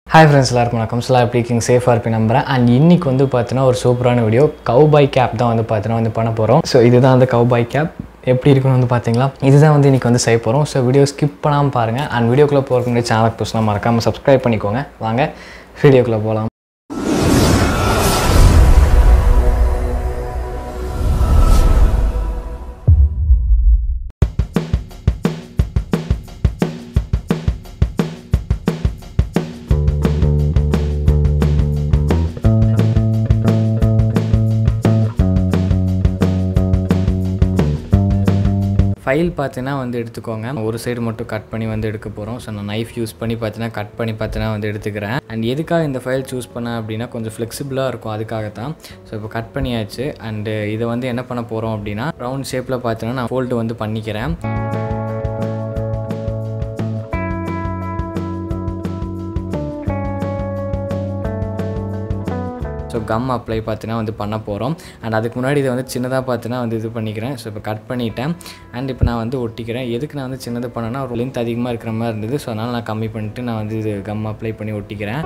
hi friends எல்லாருக்கும் வணக்கம் சிலா எப்படி இருக்கீங்க சேஃபாக இருப்பேன் நம்புறேன் அண்ட் இன்னைக்கு வந்து பார்த்தீங்கன்னா ஒரு சூப்பரான வீடியோ கவுபாய் கேப் தான் வந்து பார்த்தீங்கன்னா வந்து பண்ண போகிறோம் ஸோ இதுதான் வந்து கவுபாய் கேப் எப்படி இருக்குன்னு வந்து பார்த்தீங்களா இதுதான் வந்து இன்றைக்கி வந்து செய்ய போகிறோம் ஸோ வீடியோ ஸ்கிப் பண்ணாமல் பாருங்கள் அண்ட் வீடியோக்குள்ளே போகிறதுக்கு முன்னாடி சேனலுக்கு புதுசுனா மறக்காமல் சப்ஸ்கிரைப் பண்ணிக்கோங்க வாங்க வீடியோக்குள்ளே போகலாம் ஃபைல் பார்த்தீங்கன்னா வந்து எடுத்துக்கோங்க ஒரு சைடு மட்டும் கட் பண்ணி வந்து எடுக்க போகிறோம் ஸோ நான் நைஃப் யூஸ் பண்ணி பார்த்தீங்கன்னா கட் பண்ணி பார்த்தீங்கன்னா வந்து எடுத்துக்கிறேன் அண்ட் எதுக்காக இந்த ஃபைல் சூஸ் பண்ணேன் அப்படின்னா கொஞ்சம் ஃப்ளெக்சிபிளாக இருக்கும் அதுக்காக தான் ஸோ இப்போ கட் பண்ணியாச்சு அண்டு இதை வந்து என்ன பண்ண போகிறோம் அப்படின்னா ரவுண்ட் ஷேப்பில் பார்த்தீங்கன்னா நான் ஃபோல்டு வந்து பண்ணிக்கிறேன் ஸோ கம் அப்ளை பார்த்தீங்கன்னா வந்து பண்ண போகிறோம் அண்ட் அதுக்கு முன்னாடி இதை வந்து சின்னதாக பார்த்தீங்கன்னா வந்து இது பண்ணிக்கிறேன் ஸோ இப்போ கட் பண்ணிட்டேன் அண்ட் இப்போ நான் வந்து ஒட்டிக்கிறேன் எதுக்கு நான் வந்து சின்னது பண்ணேன்னா ஒரு லென்த் அதிகமாக இருக்கிற மாதிரி இருந்தது ஸோ அதனால் நான் கம்மி பண்ணிட்டு நான் வந்து இது கம் அப்ளை பண்ணி ஒட்டிக்கிறேன்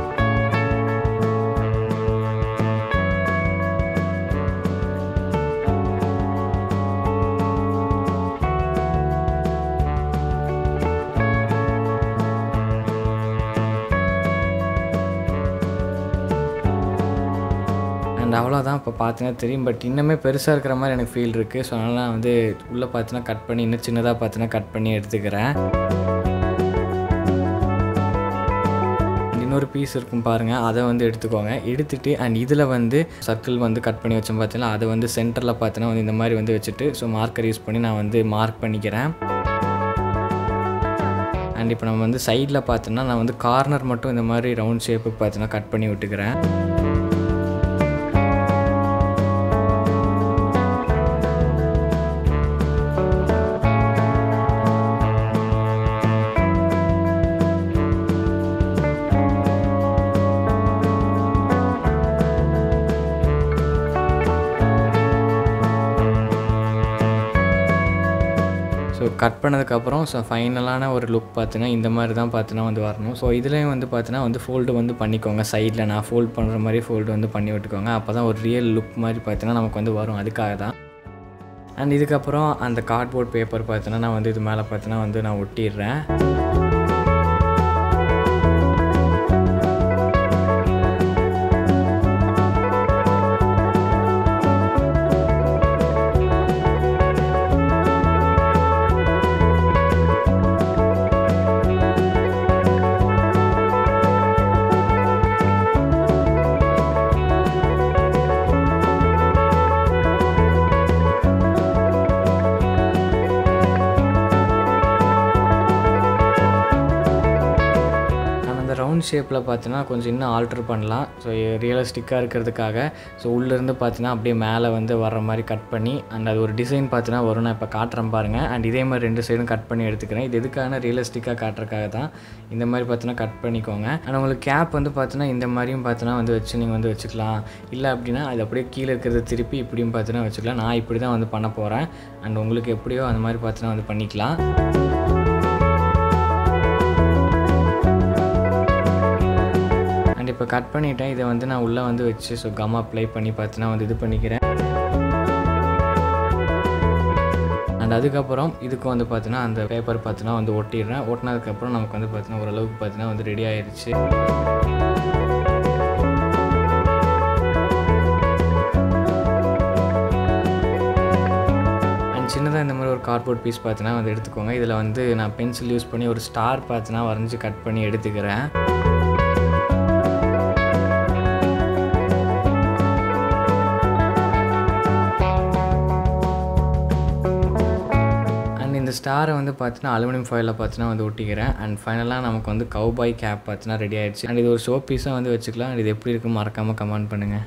அண்ட் அவ்வளோதான் இப்போ பார்த்தீங்கன்னா தெரியும் பட் இன்னுமே பெருசாக இருக்கிற மாதிரி எனக்கு ஃபீல் இருக்குது ஸோ அதனால் நான் வந்து உள்ளே பார்த்தீங்கன்னா கட் பண்ணி இன்னும் சின்னதாக பார்த்தீங்கன்னா கட் பண்ணி எடுத்துக்கிறேன் இன்னொரு பீஸ் இருக்கும் பாருங்கள் அதை வந்து எடுத்துக்கோங்க எடுத்துகிட்டு அண்ட் இதில் வந்து சர்க்கிள் வந்து கட் பண்ணி வச்சோம் பார்த்தீங்கன்னா அதை வந்து சென்டரில் பார்த்தீங்கன்னா வந்து இந்த மாதிரி வந்து வச்சுட்டு ஸோ மார்க்கர் யூஸ் பண்ணி நான் வந்து மார்க் பண்ணிக்கிறேன் அண்ட் இப்போ நம்ம வந்து சைடில் பார்த்தோன்னா நான் வந்து கார்னர் மட்டும் இந்த மாதிரி ரவுண்ட் ஷேப்புக்கு பார்த்தீங்கன்னா கட் பண்ணி விட்டுக்கிறேன் ஸோ கட் பண்ணதுக்கப்புறம் ஸோ ஃபைனலான ஒரு லுக் பார்த்தீங்கன்னா இந்த மாதிரி தான் பார்த்தீங்கன்னா வந்து வரணும் ஸோ இதுலேயும் வந்து பார்த்தீங்கன்னா வந்து ஃபோல்டு வந்து பண்ணிக்கோங்க சைடில் நான் ஃபோல்ட் பண்ணுற மாதிரி ஃபோல்டு வந்து பண்ணி விட்டுக்கோங்க அப்போ தான் ஒரு ரியல் லுக் மாதிரி பார்த்தீங்கன்னா நமக்கு வந்து வரும் அதுக்காக தான் அண்ட் இதுக்கப்புறம் அந்த கார்ட்போர்ட் பேப்பர் பார்த்தீங்கன்னா நான் வந்து இது மேலே பார்த்தீங்கன்னா வந்து நான் ஒட்டிடுறேன் அந்த ரவுண்ட் ஷேப்பில் பார்த்தீங்கன்னா கொஞ்சம் இன்னும் ஆல்ட்ரு பண்ணலாம் ஸோ ரியலிஸ்டிக்காக இருக்கிறதுக்காக ஸோ உள்ளேருந்து பார்த்தீங்கன்னா அப்படியே மேலே வந்து வர்ற மாதிரி கட் பண்ணி அண்ட் அது ஒரு டிசைன் பார்த்தீங்கன்னா வரும் நான் இப்போ காட்டுறேன் பாருங்கள் அண்ட் இதே மாதிரி ரெண்டு சைடும் கட் பண்ணி எடுத்துக்கிறேன் இது எதுக்கான ரியலிஸ்டிக்காக காட்டுறதுக்காக தான் இந்த மாதிரி பார்த்தீங்கன்னா கட் பண்ணிக்கோங்க அண்ட் உங்களுக்கு கேப் வந்து பார்த்தீங்கன்னா இந்த மாதிரியும் பார்த்தீங்கன்னா வந்து வச்சு நீங்கள் வந்து வச்சுக்கலாம் இல்லை அப்படின்னா அது அப்படியே கீழே இருக்கிறத திருப்பி இப்படியும் பார்த்தீங்கன்னா வச்சுக்கலாம் நான் இப்படி தான் வந்து பண்ண போகிறேன் அண்ட் உங்களுக்கு எப்படியோ அந்த மாதிரி பார்த்தீங்கன்னா வந்து பண்ணிக்கலாம் அண்ட் இப்போ கட் பண்ணிட்டேன் இதை வந்து நான் உள்ளே வந்து வச்சு ஸோ கம் அப்ளை பண்ணி பார்த்தினா வந்து இது பண்ணிக்கிறேன் அண்ட் அதுக்கப்புறம் இதுக்கு வந்து பார்த்தீங்கன்னா அந்த பேப்பர் பார்த்தினா வந்து ஒட்டிடுறேன் ஒட்டினதுக்கப்புறம் நமக்கு வந்து பார்த்தீங்கன்னா ஓரளவுக்கு பார்த்தீங்கன்னா வந்து ரெடி ஆயிடுச்சு அண்ட் சின்னதாக இந்த மாதிரி ஒரு கார்ட்போர்ட் பீஸ் பார்த்தீங்கன்னா வந்து எடுத்துக்கோங்க இதில் வந்து நான் பென்சில் யூஸ் பண்ணி ஒரு ஸ்டார் பார்த்தீங்கன்னா வரைஞ்சி கட் பண்ணி எடுத்துக்கிறேன் இந்த ஸ்டாரை வந்து பார்த்தீங்கன்னா அலுமினியம் ஃபாயிலில் பார்த்தீங்கன்னா வந்து ஒட்டிக்கிறேன் அண்ட் ஃபைனலாக நமக்கு வந்து கவுபாய் கேப் பார்த்தீங்கன்னா ரெடி ஆயிடுச்சு அண்ட் இது ஒரு ஷோ பீஸாக வந்து வச்சுக்கலாம் அண்ட் இது எப்படி இருக்குன்னு மறக்காமல் கமெண்ட் பண்ணுங்கள்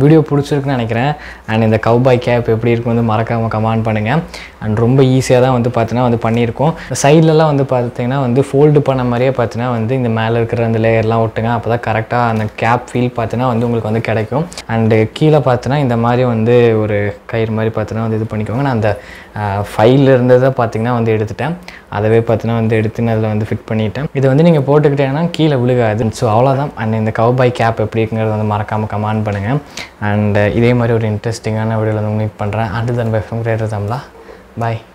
வீடியோ பிடிச்சிருக்குன்னு நினைக்கிறேன் அண்ட் இந்த கவுபாய் கேப் எப்படி இருக்கும் வந்து மறக்காமல் கமெண்ட் பண்ணுங்கள் அண்ட் ரொம்ப ஈஸியாக தான் வந்து பார்த்தீங்கன்னா வந்து பண்ணியிருக்கோம் சைட்லலாம் வந்து பார்த்தீங்கன்னா வந்து ஃபோல்டு பண்ண மாதிரியே பார்த்தீங்கன்னா வந்து இந்த மேலே இருக்கிற அந்த லேயர்லாம் ஒட்டுங்க அப்போ தான் கரெக்டாக அந்த கேப் ஃபீல் பார்த்தீங்கன்னா வந்து உங்களுக்கு வந்து கிடைக்கும் அண்டு கீழே பார்த்தீங்கன்னா இந்த மாதிரி வந்து ஒரு கயிறு மாதிரி பார்த்தீங்கன்னா வந்து இது பண்ணிக்கோங்க நான் அந்த ஃபைலில் இருந்ததை பார்த்தீங்கன்னா வந்து எடுத்துட்டேன் அதவே பார்த்தீங்கன்னா வந்து எடுத்து நான் அதில் வந்து ஃபிட் பண்ணிட்டேன் இது வந்து நீங்கள் போட்டுக்கிட்டீங்கன்னா கீழே விழுகாது ஸோ அவ்வளோதான் அண்ட் இந்த கவுபாய் கேப் எப்படி இருக்குங்கிறது வந்து மறக்காமல் கமெண்ட் பண்ணுங்கள் அண்ட் இதே மாதிரி ஒரு இன்ட்ரெஸ்டிங்கான வீடியோவில் வந்து மீட் பண்ணுறேன் and then bye from greater தம்லா பாய்